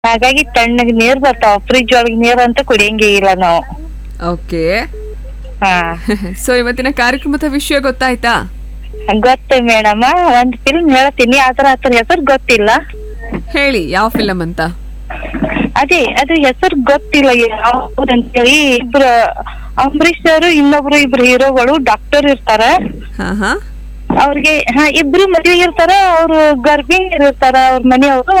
ಹಾಗಾಗಿ ತಣ್ಣಗ್ ನೀರ್ ಬರ್ತಾವ ಫ್ರಿಜ್ ಒಳಗ್ ನೀರ್ ಅಂತ ಕುಡಿಯಂಗೇ ಇಲ್ಲ ನಾವು ಓಕೆ ಹಾ ಸೊ ಇವತ್ತಿನ ಕಾರ್ಯಕ್ರಮದ ವಿಷಯ ಗೊತ್ತಾಯ್ತಾ ಗೊತ್ತು ಮೇಡಮ್ ಒಂದ್ ಫಿಲ್ಮ್ ಹೇಳ್ತೀನಿ ಆದ್ರ ಅದ್ರ ಹೆಸರು ಗೊತ್ತಿಲ್ಲ ಹೇಳಿ ಯಾವ ಫಿಲಮ್ ಅಂತ ಅದೇ ಅದು ಹೆಸರು ಗೊತ್ತಿಲ್ಲ ಯಾವ್ದಂತೇಳಿ ಇಬ್ರು ಅಂಬರೀಶ್ ಅವರು ಇನ್ನೊಬ್ರು ಇಬ್ರು ಹೀರೋಗಳು ಡಾಕ್ಟರ್ ಇರ್ತಾರ ಹಾ ಹಾ ಅವ್ರಿಗೆ ಹಾ ಇಬ್ರು ಮದ್ವೆ ಇರ್ತಾರ ಅವ್ರು ಗರ್ಭಿಣಿ ಇರ್ತಾರ ಅವ್ರ ಮನೆಯವರು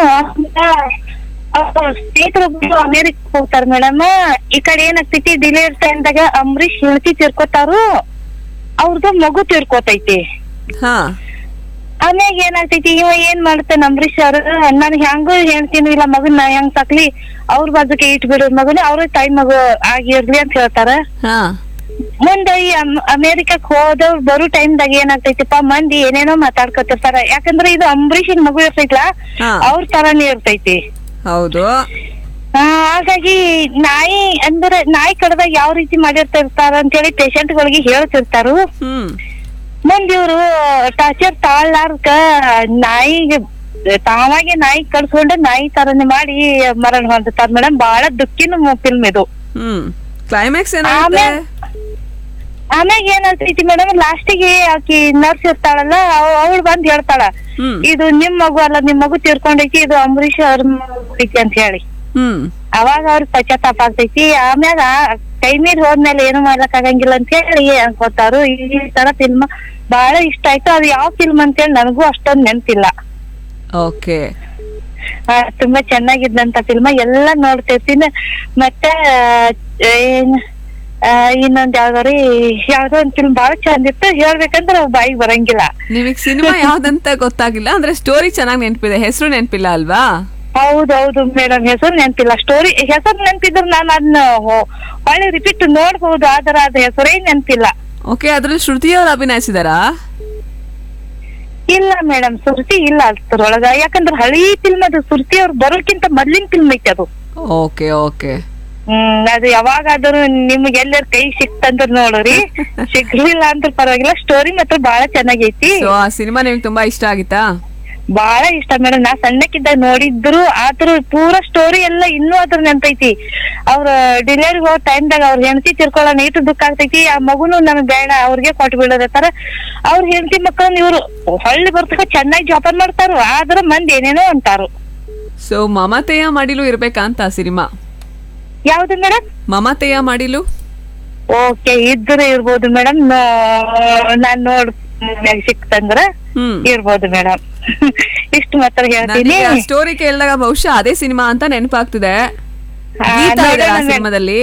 ಅವ್ರ ಸ್ನೇಹಿತರೊಬ್ರು ಅಮೇರಿಕ ಹೋಗ್ತಾರ ಮೇಡಮ್ ಈ ಕಡೆ ಏನಾಗ್ತೈತಿ ಡಿಲಿವರಿ ಟೈಮ್ದಾಗ ಅಂಬರೀಶ್ ಹೆಂಡತಿ ತೀರ್ಕೋತಾರು ಅವ್ರದ್ದು ಮಗು ತೀರ್ಕೋತೈತಿ ಹಾ ಆಮ್ಯಾಗ ಏನಾಗ್ತೈತಿ ಇವ ಏನ್ ಮಾಡ್ತಾನ ಅಂಬರೀಶ್ ಅವ್ರ ನನ್ ಹೆಂಗು ಹೇಳ್ತೀನಿ ಇಲ್ಲ ಮಗನ್ ನಾ ಹೆಂಗ್ ಸಾಕ್ಲಿ ಅವ್ರ ಬಾಜುಕೆ ಇಟ್ ಬಿಡು ಮಗನ ಅವ್ರ ತಾಯಿ ಮಗು ಆಗಿರ್ಲಿ ಅಂತ ಹೇಳ್ತಾರ ಹಾ ಮುಂದೆ ಈ ಅಮ್- ಅಮೇರಿಕಕ್ ಹೋದವ್ರು ಬರೋ ಟೈಮ್ದಾಗ ಏನಾಗ್ತೈತಿಪ್ಪ ಮಂದಿ ಏನೇನೋ ಮಾತಾಡ್ಕೊತಿರ್ತಾರ ಯಾಕಂದ್ರೆ ಇದು ಅಂಬರೀಷ್ ಮಗು ಇರ್ತೈತ್ಲಾ ಹಾ. ಅವ್ರ ತರಾನೇ ಇರ್ತೈತಿ ಹೌದು ಆ, ಹಾಗಾಗಿ ನಾಯಿ ಅಂದ್ರೆ ನಾಯಿ ಕಡ್ದಾಗ ಯಾವ ರೀತಿ ಮಾಡಿರ್ತಿರ್ತಾರ ಅಂತೇಳಿ ಪೇಷಂಟ್ ಗಳಿಗೆ ಹೇಳ್ತಿರ್ತಾರು ಹ್ಮ್ ಮುಂದ್ ಇವ್ರು ಟಾರ್ಚರ್ ತಾಳ್ಲಾರ್ಕ ನಾಯಿಗೆ ತಾವಾಗೆ ನಾಯಿ ಕಡ್ಸ್ಕೊಂಡು ನಾಯಿ ತರನೇ ಮಾಡಿ ಮರಣ ಹೊಂದುತ್ತಾರ ಮೇಡಮ್ ಬಹಳ ದುಃಖಿನ ಫಿಲ್ಮ್ ಇದು ಹ್ಮ್ ಕ್ಲೈಮ್ಯಾಕ್ಸ್ ಏನಾಗುತ್ತೆ ಆಮೇಲ್- ಆಮ್ಯಾಗ ಏನಾಗ್ತೈತಿ ಮೇಡಮ್ ಲಾಸ್ಟಿಗೆ ಆಕಿ ನರ್ಸ್ ಇರ್ತಾಳಲ್ಲ ಅವಳು ಬಂದ್ ಹೇಳ್ತಾಳ ಹ್ಮ್ ಇದು ನಿಮ್ ಮಗು ಅಲ್ಲ ನಿಮ್ ಮಗು ತೀರ್ಕೊಂಡೈತಿ ಇದು ಅಂಬರೀಷ್ ಅವ್ರ ಮಗು ಐತಿ ಅಂತ ಹೇಳಿ ಹ್ಮ್ ಅವಾಗ ಅವ್ರ ಪಶ್ಚಾತ್ತಾಪ ಆಗ್ತೈತಿ ಆಮ್ಯಾಗ ಕೈ ಮೀರಿ ಹೋದ್ಮೇಲೆ ಏನು ಮಾಡ್ಲಕ್ ಆಗಂಗಿಲ್ಲ ಅಂತ ಹೇಳಿ ಅನ್ಕೋತಾರು ಈ ತರ ಫಿಲ್ಮ್ ಬಹಳ ಇಷ್ಟ ಆಯ್ತು ಅದು ಯಾವ ಫಿಲ್ಮ್ ಅಂತ ಹೇಳಿ ನನಗೂ ಅಷ್ಟೊಂದ್ ನೆನ್ಪಿಲ್ಲ ಓಕೆ ಆ, ತುಂಬಾ ಚೆನ್ನಾಗಿದ್ದಂತ ಫಿಲ್ಮ್ ಎಲ್ಲ ನೋಡ್ತಿರ್ತೀನಿ ಮತ್ತೆ ಆ, ಏನ್ ಆ, ಇನ್ನೊಂದ್ ಯಾವ್ದಾರಿ ಯಾವ್ದೋ ಒಂದ್ ಫಿಲ್ಮ್ ಬಾಳ ಚಂದ ಇತ್ತು ಹೇಳ್ಬೇಕಂದ್ರ ಅವ್ ಬಾಯಿಗೆ ಬರಂಗಿಲ್ಲ ನಿಮಗ್ ಸಿನಿಮಾ ಯಾವ್ದಂತ ಗೊತ್ತಾಗಿಲ್ಲ ಅಂದ್ರೆ ಸ್ಟೋರಿ ಚೆನ್ನಾಗಿ ನೆನಪಿದೆ ಹೆಸರು ನೆನಪಿಲ್ಲ ಅಲ್ವಾ ಹೌದೌದು ಮೇಡಮ್ ಹೆಸರು ನೆನ್ಪಿಲ್ಲ ಸ್ಟೋರಿ ಹೆಸರು ನೆನ್ಪಿದ್ರ ನಾನು ಅದನ್ನ ಹೊಳ್ಳಿ ರಿಪೀಟ್ ನೋಡ್ಬಹುದು ಆದ್ರ ಅದ್ ಹೆಸರೇ ನೆನ್ಪಿಲ್ಲ ಓಕೆ ಅದ್ರಲ್ಲಿ ಶ್ರುತಿ ಅವ್ರು ಅಭಿನಯಿಸಿದಾರಾ ಇಲ್ಲ ಮೇಡಮ್ ಸುರ್ತಿ ಇಲ್ಲ ಅದ್ರೊಳಗ ಯಾಕಂದ್ರ ಹಳಿ ಫಿಲ್ಮ್ ಅದು ಸುರ್ತಿ ಅವ್ರು ಬರೋಕ್ಕಿಂತ ಮೊದ್ಲಿನ ಫಿಲ್ಮ್ ಐತಿ ಅದು ಓಕೆ ಓಕೆ ಹ್ಮ್ ಅದು ಯಾವಾಗಾದ್ರೂ ನಿಮ್ಗೆ ಎಲ್ಲರ ಕೈ ಸಿಕ್ತಂದ್ರ ನೋಡ್ರಿ ಸಿಗ್ಲಿಲ್ಲ ಅಂದ್ರ ಪರವಾಗಿಲ್ಲ ಸ್ಟೋರಿ ಮಾತ್ರ ಬಹಳ ಚೆನ್ನಾಗೈತಿ ಸೊ ಆ ಸಿನಿಮಾ ನಿಮ್ಗೆ ತುಂಬಾ ಇಷ್ಟ ಆಗಿತ್ತಾ ಬಹಳ ಇಷ್ಟ ಮೇಡಮ್ ನಾ ಸಣ್ಣಕ್ಕಿದ್ದಾಗ ನೋಡಿದ್ರು ಆದ್ರೂ ಪೂರಾ ಸ್ಟೋರಿ ಎಲ್ಲ ಇನ್ನೂ ಅದ್ರ ನೆನ್ಪೈತಿ ಅವ್ರ ಡಿಲಿವರಿ ಹೋಗೋ ಟೈಮ್ದಾಗ ಅವ್ರ ಹೆಂಡತಿ ತಿರ್ಕೊಳ್ಳೋ ನೀಟು ದುಃಖ ಆಗ್ತೈತಿ ಆ ಮಗುನು ನಮ್ಗ್ ಬೇಡ ಅವ್ರಿಗೆ ಕೊಟ್ಟು ಬಿಡೋದತ್ತಾರ ಅವ್ರ ಹೆಂಡತಿ ಮಕ್ಕಳನ್ನ ಇವ್ರು ಹೊಳ್ಳಿ ಬರ್ತಕ ಚೆನ್ನಾಗಿ ಜೋಪಾನ ಮಾಡ್ತಾರು ಆದ್ರ ಮಂದಿ ಏನೇನೋ ಅಂತಾರು ಸೊ ಮಮತೆಯ ಮಾಡಿಲು ಇರ್ಬೇಕಾ ಅಂತ ಸಿನಿಮಾ ಯಾವ್ದು ಮೇಡಮ್ ಮಮತೆಯ ಮಾಡಿಲು ಓಕೆ ಇದ್ರೆ ಇರ್ಬೋದು ಮೇಡಮ್ ನಾನ್ ನೋಡ್ ಸಿಕ್ತಂದ್ರ ಹ್ಮ್ ಇರ್ಬೋದು ಮೇಡಮ್ ಇಷ್ಟು ಮಾತ್ರ ಹೇಳ್ತೀನಿ ನನಗೆ ಸ್ಟೋರಿ ಕೇಳಿದಾಗ ಬಹುಶಃ ಅದೇ ಸಿನಿಮಾ ಅಂತ ನೆನಪಾಗ್ತಿದೆ ಆ, ಗೀತಾ ನೋಡೋಣ ಇದಾರಾ ಮೇಡಮ್. ಸಿನಿಮಾದಲ್ಲಿ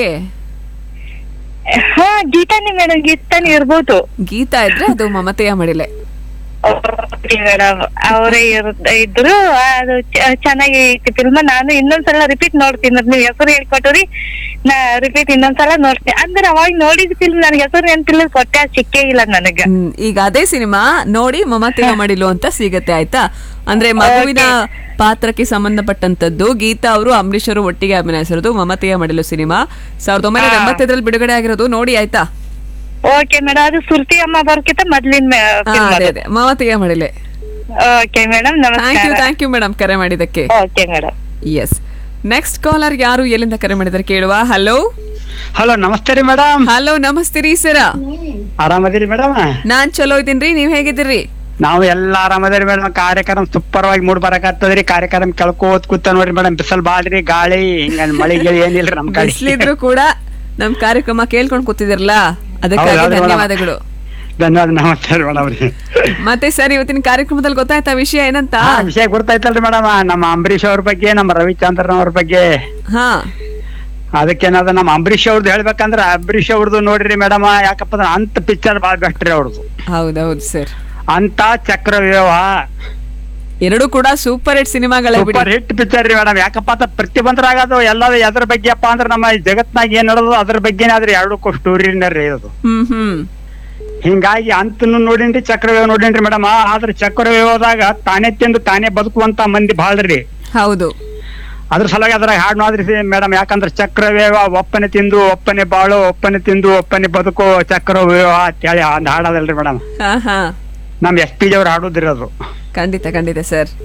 ಹಾ ಗೀತಾನಿ ಮೇಡಮ್ ಗೀತಾನಿ ಇರ್ಬೋದು ಗೀತಾ ಇದ್ರೆ ಅದು ಮಮತೆಯ ಮಡಿಲೆ ಮೇಡಮ್ ಅವರೇ ಇದ್ರು ಅದು ಚ- ಚೆನ್ನಾಗಿ ಫಿಲ್ಮ್ ನಾನು ಇನ್ನೊಂದ್ಸಲ ರಿಪೀಟ್ ನೋಡ್ತೀನಿ ಅದ್ ನೀವ್ ಹೆಸರು ಹೇಳ್ಕೊಟ್ರಿ ನಾ ರಿಪೀಟ್ ಇನ್ನೊಂದ್ಸಲ ನೋಡ್ತೀನಿ ಅಂದ್ರೆ ಅವಾಗ ನೋಡಿದ ಫಿಲ್ಮ್ ನನ್ಗೆ ಹೆಸರು ನೆನ್ಪಿಲ್ಲ ಕೊಟ್ಟೆ ಅದ್ ಸಿಕ್ಕೇ ಇಲ್ಲ ನನಗ ಹ್ಮ್, ಈಗ ಅದೇ ಸಿನಿಮಾ ನೋಡಿ ಮಮತೆಯ ಮಡಿಲು ಅಂತ ಸಿಗತ್ತೆ ಆಯ್ತಾ ಅಂದ್ರೆ ಮಗುವಿನ ಪಾತ್ರಕ್ಕೆ ಸಂಬಂಧಪಟ್ಟಂತದ್ದು ಗೀತಾ ಅವರು ಅಂಬರೀಶ್ ಅವರು ಒಟ್ಟಿಗೆ ಅಭಿನಯಿಸಿರೋದು ಮಮತೆಯ ಮಡಿಲು ಸಿನಿಮಾ ಸಾವಿರದ ಒಂಬೈನೂರ ಎಂಬತ್ತೈದರಲ್ಲಿ ಬಿಡುಗಡೆ ಆಗಿರೋದು ನೋಡಿ ಆಯ್ತಾ ಓಕೆ ಮೇಡಮ್ ಅದು ಸುರ್ತಿ ಅಮ್ಮ ಬರೋಕ್ಕಿಂತ ಮೊದ್ಲಿನ ಹಾ, ಅದೇ ಅದೇ ಮಮತೆಯ ಮಡಿಲೆ ಓಕೆ ಮೇಡಮ್ ಥ್ಯಾಂಕ್ ಯು ನಮಸ್ಕಾರ ಥ್ಯಾಂಕ್ ಯು ಮೇಡಮ್ ಕರೆ ಮಾಡಿದ್ದಕ್ಕೆ okay madam yes next caller ಯಾರು ಎಲ್ಲಿಂದ ಕರೆ ಮಾಡಿದಾರೆ ಕೇಳುವ ಹಲೋ ಹಲೋ ನಮಸ್ತೆ ರೀ ಮೇಡಮ್ ಹಲೋ ನಮಸ್ತೆ ರೀ ಸರ ಆರಾಮದಿರಿ ಮೇಡಮ್ ನಾನ್ ಚಲೋ ಇದ್ದೀನ್ರಿ ನೀವ್ ಹೇಗಿದ್ದೀರಿ ನಾವು ಎಲ್ಲ ಆರಾಮದಿರಿ ಮೇಡಮ್ ಕಾರ್ಯಕ್ರಮ ಸೂಪರ್ ವಾಗಿ ಮೂಡ್ ಬರಕತ್ತದ್ರಿ ಕಾರ್ಯಕ್ರಮ ಕೆಳ್ಕೋತ್ ಕೂತ ನೋಡ್ರಿ ಮೇಡಮ್ ಬಿಸಲ್ ಬಾಳ್ರಿ ಗಾಳಿ ಹಿಂಗ ಮಳಿ ಗಿಳಿ ಏನಿಲ್ರಿ ನಮ್ ಕಡೆ ಬಿಸ್ಲಿದ್ರು ಕೂಡ ನಮ್ ಕಾರ್ಯಕ್ರಮ ಕೇಳ್ಕೊಂಡ್ ಕೂತಿದಿರಲ್ಲ ಅದಕ್ಕಾಗಿ ಹೌದು, ಹೌದು madam. ಧನ್ಯವಾದಗಳು ಧನ್ಯವಾದ ನಮಸ್ತೆ ಮೇಡಮ್ ರೀ ಮತ್ತೆ ಸರ್ ಇವತ್ತಿನ ಕಾರ್ಯಕ್ರಮದಲ್ಲಿ ಗೊತ್ತಾಯ್ತಾ ವಿಷಯ ಏನಂತ ಹಾ, ವಿಷಯ ಗೊತ್ತಾಯ್ತಲ್ರಿ ಮೇಡಮ್ ನಮ್ಮ ಅಂಬರೀಶ್ ಅವ್ರ ಬಗ್ಗೆ ನಮ್ಮ ರವಿಚಂದ್ರನ್ ಅವ್ರ ಬಗ್ಗೆ ಹಾ ಅದಕ್ಕೇನದ ನಮ್ಮ ಅಂಬರೀಶ್ ಅವ್ರದ್ದು ಹೇಳ್ಬೇಕಂದ್ರ ಅಂಬರೀಶ್ ಅವ್ರದ್ದು ನೋಡ್ರಿ ಮೇಡಮ್ ಯಾಕಪ್ಪ ಅಂದ್ರೆ ಅಂತ ಪಿಕ್ಚರ್ ಬಾಳ್ ಬೆಸ್ಟ್ ರೀ ಅವ್ರದ್ದು ಹೌದೌದು ಸರ್ ಅಂತ ಚಕ್ರವ್ಯೂಹ ಎರಡು ಕೂಡ ಸೂಪರ್ ಹಿಟ್ ಸಿನಿಮಾಗಳೇ ಬಿಡಿ ಸೂಪರ್ ಹಿಟ್ ಪಿಕ್ಚರ್ ರೀ ಮೇಡಮ್ ಯಾಕಪ್ಪ ಅಂತ ಪ್ರತಿಬಂಧರಾಗದು ಎಲ್ಲ ಎದ್ರ ಬಗ್ಗೆ ಅಪ್ಪ ಅಂದ್ರೆ ನಮ್ಮ ಈ ಜಗತ್ನಾಗ ಏನ್ ನಡೆದು ಅದ್ರ ಬಗ್ಗೆನೇ ಆದ್ರೆ ಎರಡಕ್ಕೂ ಸ್ಟೋರಿನ ರೀ ಇದು ಹ್ಮ್ ಹ್ಮ್ ಹಿಂಗಾಗಿ ಅಂತನು ನೋಡಿನ್ರಿ ಚಕ್ರವ್ಯೂಹ ನೋಡಿನ್ರಿ ಮೇಡಮ್ ಆದ್ರೆ ಚಕ್ರವ್ಯೂಹದಾಗ ತಾನೇ ತಿಂದು ತಾನೇ ಬದುಕುವಂತ ಮಂದಿ ಬಾಳ್ರಿ ಹೌದು ಅದ್ರ ಸಲುವಾಗಿ ಅದ್ರಾಗ ಹಾಡು ನೋದ್ರಿ ಮೇಡಮ್ ಯಾಕಂದ್ರೆ ಚಕ್ರವ್ಯೂಹ ಒಪ್ಪನೆ ತಿಂದು ಒಪ್ಪನೆ ಬಾಳು ಒಪ್ಪನೆ ತಿಂದು ಒಪ್ಪನೆ ಬದುಕು ಚಕ್ರವ್ಯೂಹ ಅಂತೇಳಿ ಒಂದ್ ಹಾಡದಲ್ರಿ ಮೇಡಮ್ ಹಾ ಹಾ ನಮ್ ಎಸ್ ಪಿ ಅವ್ರು ಹಾಡುದಿರಿ ಅದು ಖಂಡಿತ ಖಂಡಿತ ಸರ್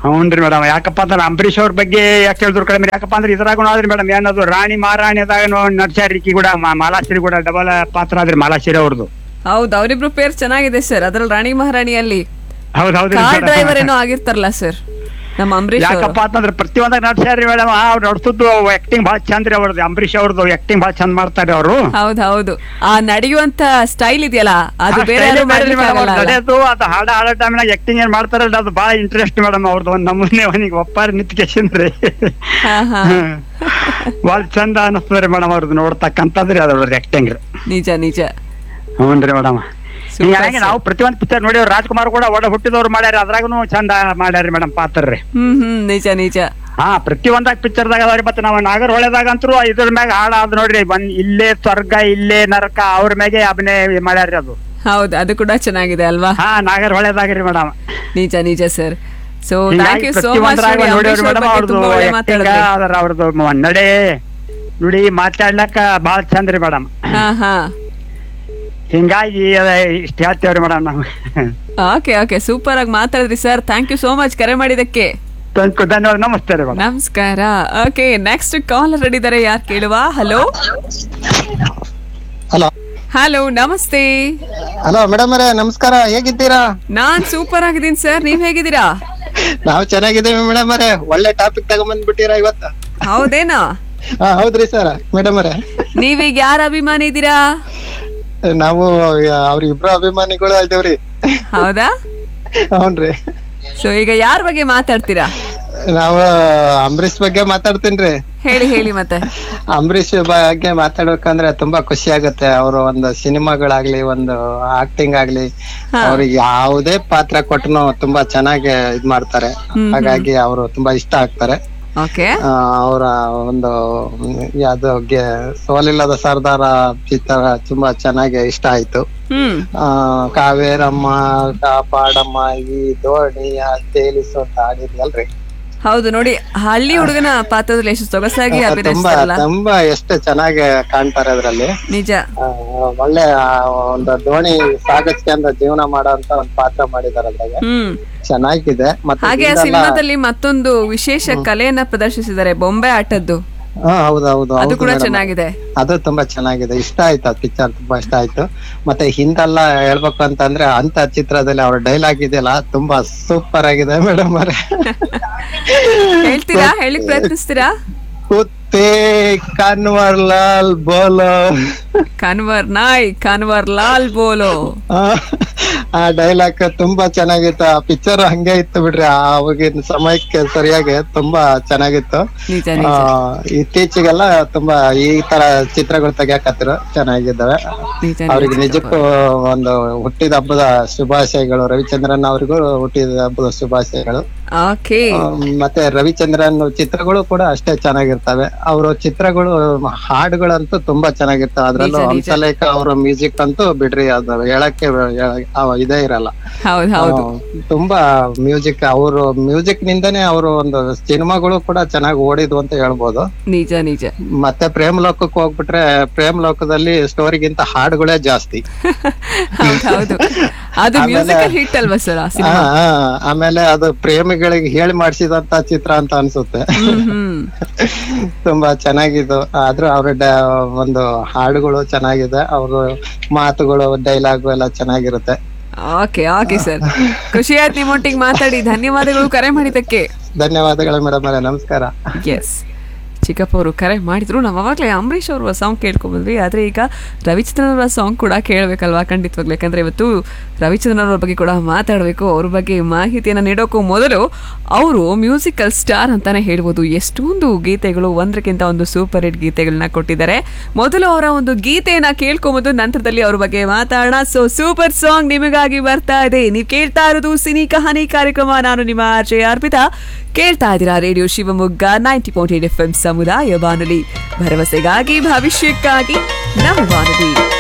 ಹ್ಞೂನ್ರಿ ಮೇಡಮ್ ಯಾಕಪ್ಪ ಅಂದ್ರೆ ಅಂಬರೀಶ್ ಅವ್ರ ಬಗ್ಗೆ ಯಾಕೆ ಹೇಳಿದ್ರು ಕಡಿಮೆ ಯಾಕಪ್ಪ ಅಂದ್ರೆ ಇದ್ರಾಗ ಆದ್ರಿ ಮೇಡಮ್ ಏನದು ರಾಣಿ ಮಹಾರಾಣಿದಾಗ ನಡ್ಸ್ಯಾರಿಕಿ ಕೂಡ ಮಾ- ಮಾಲಾಶ್ರೀ ಕೂಡ ಡಬಲ್ ಪಾತ್ರ ಆದ್ರಿ ಮಾಲಾಶ್ರೀ ಅವ್ರದ್ದು ಹೌದು ಅವರಿಬ್ರು ಪೇರ್ ಚೆನ್ನಾಗಿದೆ ಸರ್ ಅದ್ರಲ್ಲಿ ರಾಣಿ ಮಹಾರಾಣಿಯಲ್ಲಿ ಹೌದ್ ಹೌದ್ರಿ ಕಾರ್ sir. ಡ್ರೈವರ್ ಏನೋ ಆಗಿರ್ತಾರಲ್ಲ ಸರ್ ನಮ್ಮ ಅಂಬರೀಶ್ ಅವರು ಯಾಕಪ್ಪ ಅಂತಂದ್ರೆ ಪ್ರತಿಯೊಂದಾಗ ನಡ್ಸ್ಯಾರಿ ಮೇಡಮ್ ಅವ್ರು ನಡ್ಸುದ್ದು ಆಕ್ಟಿಂಗ್ ಭಾಳ ಚಂದ್ರಿ ಅವ್ರದ್ದು ಅಂಬರೀಶ್ ಅವ್ರದ್ದು ಆಕ್ಟಿಂಗ್ ಭಾಳ ಚಂದ ಮಾಡ್ತಾರೆ ಅವರು ಹೌದು ಹೌದು ಆ ನಡೆಯುವಂತ ಸ್ಟೈಲ್ ಇದೆಯಲ್ಲ ಅದು ಬೇರೆ ಯಾರು ಮಾಡ್ಲಿಕ್ಕಾಗಲ್ಲ ಅಲ್ಲ? ನಡೆಯೋದು ಅದು ಹಾಡ ಹಾಡೋ ಟೈಮ್ನಾಗ ಆಕ್ಟಿಂಗ್ ಏನ್ ಮಾಡ್ತಾರಲ್ಲ ಅದು ಭಾಳ ಇಂಟ್ರೆಸ್ಟ್ ಮೇಡಮ್ ಅವ್ರದ್ದು ಒಂದ್ ನಮೂನೆ ಅವನಿಗೆ ಒಪ್ಪಾರ ನಿಂತ್ಕೇಶನ್ರಿ ಹಾ ಹಾ ಭಾಳ ಚಂದ ಅನಿಸ್ತದ್ರಿ ಮೇಡಮ್ ಅವ್ರದ್ದು ನೋಡ್ತಕ್ಕಂಥದ್ರಿ ಅದ್ರದ್ದು ಆಕ್ಟಿಂಗ್ ರೀ ನಿಜ ನಿಜ ಹ್ಞೂನ್ರಿ ಮೇಡಮ್ Super, ಹೀಗಾಗಿ sir. ನಾವು ಪ್ರತಿಯೊಂದು ಪಿಕ್ಚರ್ ನೋಡಿವ್ರಿ ರಾಜ್ಕುಮಾರ್ ಕೂಡ ಒಡ ಹುಟ್ಟಿದವ್ರು ಮಾಡ್ಯಾರ ಅದ್ರಾಗೂ ಚಂದ ಮಾಡ್ಯಾರಿ ಮೇಡಮ್ ಪಾತ್ರ ರೀ ಹ್ಮ್ ಹ್ಮ್ ನಿಜ ನಿಜ ಹಾ ಪ್ರತಿಯೊಂದಾಗ ಪಿಕ್ಚರ್ದಾಗ ಅದಾವ್ರಿ ಮತ್ತೆ ನಾವು ನಾಗರ್ ಹೊಳೆದಾಗ ಅಂತೂ ಇದ್ರ ಮ್ಯಾಗ ಹಾಡ ಅದ್ ನೋಡ್ರಿ ಬಂದ್ ಇಲ್ಲೇ ಸ್ವರ್ಗ ಇಲ್ಲೇ ನರಕ ಅವ್ರ ಮ್ಯಾಗೆ ಅಭಿನಯ ಮಾಡ್ಯಾರಿ ಅದು ಹೌದು ಅದು ಕೂಡ ಚೆನ್ನಾಗಿದೆ ಅಲ್ವಾ ಹಾ ನಾಗರ್ ಹೊಳೆದಾಗ ರೀ ಮೇಡಮ್ ನಿಜ ನಿಜ sir so thank you so much ನೋಡಿವ್ರಿ ಮೇಡಮ್ ಅವ್ರದ್ದು acting, ಅದರ ಅವ್ರದ್ದು ಮ- ನಡೆ ನುಡಿ ಮಾತಾಡ್ಲಕ್ಕ ಬಾಳ ಚಂದ ರೀ ಮೇಡಮ್ ಹಾ ಹಾ ಹಿಂಗಾಗಿ ಅದ ಇಷ್ಟ ಹೇಳ್ತೇವ್ರಿ ಮೇಡಮ್ ನಾವು ಓಕೆ ಓಕೆ ಸೂಪರ್ ಆಗಿ ಮಾತಾಡಿದ್ರಿ sir thank you so much ಕರೆ ಮಾಡಿದಕ್ಕೆ ಥ್ಯಾಂಕ್ ಯು ಧನ್ಯವಾದ ನಮಸ್ತೆ ರೀ ಮೇಡಮ್ ನಮಸ್ಕಾರ ಓಕೆ ನೆಕ್ಸ್ಟ್ ಕಾಲ್ ರೆಡಿದ್ದಾರೆ ಯಾರು ಕೇಳುವ ಹಲೋ ಹಲೋ ಹಲೋ ನಮಸ್ತೆ ಹಲೋ ಮೇಡಮ್ ಅವರೇ ನಮಸ್ಕಾರ ಹೇಗಿದ್ದೀರಾ ನಾನ್ ಸೂಪರ್ ಆಗಿದ್ದೀನಿ ಸರ್ ನೀವ್ ಹೇಗಿದ್ದೀರಾ ನಾವು ಚೆನ್ನಾಗಿದ್ದೀವಿ ಮೇಡಮ್ ಅವರೇ ಒಳ್ಳೆ ಟಾಪಿಕ್ ತಗೊಂಬಂದ್ಬಿಟ್ಟಿರಾ ಇವತ್ತು ಹೌದೇನಾ ಹಾ ಹೌದ್ರಿ ಸರ್ ಮೇಡಮ್ ಅವರೇ ನೀವೀಗ ಯಾರ ಅಭಿಮಾನಿ ಇದ್ದೀರಾ ನಾವು ಅವ್ರ ಇಬ್ರು ಅಭಿಮಾನಿಗಳು ಇದೇವ್ರಿ ಹೌದಾ ಹೌನ್ರಿ ಸೊ ಈಗ ಯಾರ ಬಗ್ಗೆ ಮಾತಾಡ್ತೀರಾ ನಾವು ಅಂಬರೀಷ್ ಬಗ್ಗೆ ಮಾತಾಡ್ತೀನ್ರಿ ಹೇಳಿ ಹೇಳಿ ಮತ್ತೆ ಅಂಬರೀಷ್ ಬಗ್ಗೆ ಮಾತಾಡ್ಬೇಕಂದ್ರೆ ತುಂಬಾ ಖುಷಿ ಆಗುತ್ತೆ ಅವರು ಒಂದು ಸಿನಿಮಾಗಳಾಗ್ಲಿ ಒಂದು ಆಕ್ಟಿಂಗ್ ಆಗ್ಲಿ ಅವ್ರಿಗೆ ಯಾವುದೇ ಪಾತ್ರ ಕೊಟ್ಟನು ತುಂಬಾ ಚೆನ್ನಾಗಿ ಇದ್ ಮಾಡ್ತಾರೆ ಹಾಗಾಗಿ ಅವರು ತುಂಬಾ ಇಷ್ಟ ಆಗ್ತಾರೆ ಓಕೆ ಅವರ ಒಂದು ಯಾವ್ದು ಗೆ- ಸೋಲಿಲ್ಲದ ಸರ್ದಾರ ಚಿತ್ರ ತುಂಬಾ ಚೆನ್ನಾಗಿ ಇಷ್ಟ ಆಯ್ತು ಹ್ಮ್ ಆ ಕಾವೇರಮ್ಮ ಕಾಪಾಡಮ್ಮ ಈ ದೋಣಿ ತೇಲಿಸು ಅಂತ ಹಾಡಿದ್ಯಲ್ರಿ ಹೌದು ನೋಡಿ ಹಳ್ಳಿ ಹುಡುಗನ ಪಾತ್ರದಲ್ಲಿ ಎಷ್ಟು ಸೊಗಸಾಗಿ ತುಂಬಾ ಅಭಿನಯಿಸ್ತಾರಲ್ಲ ತುಂಬಾ ಎಷ್ಟು ಚೆನ್ನಾಗಿ ಕಾಣ್ತಾರೆ ಅದ್ರಲ್ಲಿ ನಿಜ ಆ, ಒಳ್ಳೆ ಆ, ಒಂದು ದೋಣಿ ಸಾಗಿಸ್ಕೊಂಡ ಜೀವನ ಮಾಡೋಂತ ಒಂದು ಪಾತ್ರ ಮಾಡಿದಾರೆ ಅದ್ರಾಗ ಹ್ಮ್ ಚೆನ್ನಾಗಿದೆ ಮತ್ತೆ ಹಾಗೆ ಆ ಹಿಂದೆಲ್ಲ- ಸಿನಿಮಾದಲ್ಲಿ ಮತ್ತೊಂದು ವಿಶೇಷ ಕಲೆಯನ್ನ ಪ್ರದರ್ಶಿಸಿದ್ದಾರೆ ಬೊಂಬೆ ಆಟದ್ದು ಹಾ ಹೌದು ಹೌದು ಅದು ಹೌದು ಕೂಡ madam. ಚೆನ್ನಾಗಿದೆ ಅದು ತುಂಬಾ ಚೆನ್ನಾಗಿದೆ ಇಷ್ಟ ಆಯ್ತು ಆ ಪಿಕ್ಚರ್ ತುಂಬಾ ಇಷ್ಟ ಆಯ್ತು ಮತ್ತೆ ಹಿಂದೆಲ್ಲ ಹೇಳ್ಬೇಕು ಅಂತಂದ್ರೆ ಅಂತ ಚಿತ್ರದಲ್ಲಿ ಅವ್ರ ಡೈಲಾಗ್ ಇದೆಯಲ್ಲ ತುಂಬಾ ಸೂಪರ್ ಆಗಿದೆ ಮೇಡಮ್ ಅವರೇ ಹೇಳ್ತೀರಾ ಹೇಳಿ ಪ್ರಯತ್ನಿಸ್ತೀರಾ ಕುತ್ತೇ ಕನ್ವರ್ ಲಾಲ್ ಬೋಲೋ ಕನ್ವರ್ ನಾಯ್ ಕನ್ವರ್ ಲಾಲ್ ಬೋಲೋ ಆ, ಆ ಡೈಲಾಗ್ ತುಂಬಾ ಚೆನ್ನಾಗಿತ್ತು ಆ ಪಿಕ್ಚರ್ ಹಂಗೆ ಇತ್ತು ಬಿಡ್ರಿ ಆ ಅವಾಗಿನ ಸಮಯಕ್ಕೆ ಸರಿಯಾಗಿ ತುಂಬಾ ಚೆನ್ನಾಗಿತ್ತು ನಿಜ ಆ, ನಿಜ ಇತ್ತೀಚೆಗೆಲ್ಲ ತುಂಬಾ ಈ ತರ ಚಿತ್ರಗಳು ತೆಗಿಯಕತ್ತಿರು ಚೆನ್ನಾಗಿದ್ದಾವೆ ನಿಜ ಅವ್ರಿಗೆ ನಿಜ ನಿಜಕ್ಕೂ ಒಂದು ಹುಟ್ಟಿದ ಹಬ್ಬದ ಶುಭಾಶಯಗಳು ರವಿಚಂದ್ರನ್ ಅವರಿಗೂ ಹುಟ್ಟಿದ ಹಬ್ಬದ ಶುಭಾಶಯಗಳು ಓಕೆ ಆ, ಮತ್ತೆ ರವಿಚಂದ್ರನ್ ಚಿತ್ರಗಳು ಕೂಡ ಅಷ್ಟೇ ಚೆನ್ನಾಗಿರ್ತವೆ ಅವ್ರ ಚಿತ್ರಗಳು ಹಾಡುಗಳಂತೂ ತುಂಬಾ ಚೆನ್ನಾಗಿರ್ತವೆ ಅದ್ರಲ್ಲೂ ನಿಜ, ನಿಜ. ಹಂಸಲೇಖ ಅವರ ಮ್ಯೂಸಿಕ್ ಅಂತೂ ಬಿಡ್ರಿ ಅದು ಹೇಳಕ್ಕೆ ಆ, ಇದೇ ಇರಲ್ಲ ಹೌದು ಹೌದು ಆ, ತುಂಬಾ ಮ್ಯೂಸಿಕ್ ಅವರು ಮ್ಯೂಸಿಕ್ ನಿಂದನೇ ಅವರು ಒಂದು ಸಿನಿಮಾಗಳು ಕೂಡ ಚೆನ್ನಾಗಿ ಓಡಿದ್ವು ಅಂತ ಹೇಳ್ಬೋದು ನಿಜ ನಿಜ ಮತ್ತೆ ಪ್ರೇಮ್ ಲೋಕಕ್ಕೆ ಹೋಗ್ಬಿಟ್ರೆ ಪ್ರೇಮ್ ಲೋಕದಲ್ಲಿ ಸ್ಟೋರಿಗಿಂತ ಹಾಡುಗಳೇ ಜಾಸ್ತಿ ಹೌದು ಹೌದು ಅದು ಆಮೇಲೆ- ಮ್ಯೂಸಿಕಲ್ ಹಿಟ್ ಅಲ್ವಾ ಸರ್ ಆ ಆ, ಸಿನಿಮಾ ಆ, ಆಮೇಲೆ ಅದು ಪ್ರೇಮಿಗಳಿಗೆ ಹೇಳಿ ಮಾಡಿಸಿದಂತ ಚಿತ್ರ ಅಂತ ಅನ್ಸುತ್ತೆ ಹ್ಮ್ ಹ್ಮ್ ತುಂಬಾ ಚೆನ್ನಾಗಿದ್ದು ಆದ್ರೂ ಅವ್ರ ಡ- ಒಂದು ಹಾಡುಗಳು ಚೆನ್ನಾಗಿದೆ ಅವರು ಮಾತುಗಳು ಡೈಲಾಗು ಎಲ್ಲ ಚೆನ್ನಾಗಿರುತ್ತೆ ಓಕೆ ಓಕೆ ಸರ್ ಖುಷಿ ಆಯ್ತು ನಿಮ್ಮೊಟ್ಟಿಗೆ ಮಾತಾಡಿ ಧನ್ಯವಾದಗಳು ಕರೆ ಮಾಡಿದ್ದಕ್ಕೆ ಧನ್ಯವಾದಗಳು ಮೇಡಮ್ ಅವರೇ ನಮಸ್ಕಾರ ಎಸ್ ಚಿಕ್ಕಪ್ಪ ಅವರು ಕರೆ ಮಾಡಿದ್ರು ನಾವು ಅವಾಗಲೇ ಅಂಬರೀಷ್ ಅವರ ಸಾಂಗ್ ಕೇಳ್ಕೊಂಬಂದ್ವಿ ಆದರೆ ಈಗ ರವಿಚಂದ್ರನ್ ಅವರ ಸಾಂಗ್ ಕೂಡ ಕೇಳಬೇಕಲ್ವಾ ಖಂಡಿತವಾಗ್ಲು ಯಾಕಂದರೆ ಇವತ್ತು ರವಿಚಂದ್ರನ್ ಅವ್ರ ಬಗ್ಗೆ ಕೂಡ ಮಾತಾಡಬೇಕು ಅವ್ರ ಬಗ್ಗೆ ಮಾಹಿತಿಯನ್ನು ನೀಡೋಕ್ಕೂ ಮೊದಲು ಅವರು ಮ್ಯೂಸಿಕಲ್ ಸ್ಟಾರ್ ಅಂತಾನೆ ಹೇಳ್ಬೋದು ಎಷ್ಟೊಂದು ಗೀತೆಗಳು ಒಂದಕ್ಕಿಂತ ಒಂದು ಸೂಪರ್ ಹಿಟ್ ಗೀತೆಗಳನ್ನ ಕೊಟ್ಟಿದ್ದಾರೆ ಮೊದಲು ಅವರ ಒಂದು ಗೀತೆಯನ್ನ ಕೇಳ್ಕೊಂಬೋದು ನಂತರದಲ್ಲಿ ಅವ್ರ ಬಗ್ಗೆ ಮಾತಾಡೋಣ ಸೊ ಸೂಪರ್ ಸಾಂಗ್ ನಿಮಗಾಗಿ ಬರ್ತಾ ಇದೆ ನೀವು ಕೇಳ್ತಾ ಇರೋದು ಸಿನಿ ಕಹಾನಿ ಕಾರ್ಯಕ್ರಮ ನಾನು ನಿಮ್ಮ ಆರ್ಜೆ ಅರ್ಪಿತಾ ಕೇಳ್ತಾ ಇದ್ದೀರಾ radio Shivamogga ninety point eight F M ಸಮುದಾಯ ಬಾನುಲಿ ಭರವಸೆಗಾಗಿ ಭವಿಷ್ಯಕ್ಕಾಗಿ ನಮ್ಮ ಬಾನುಲಿ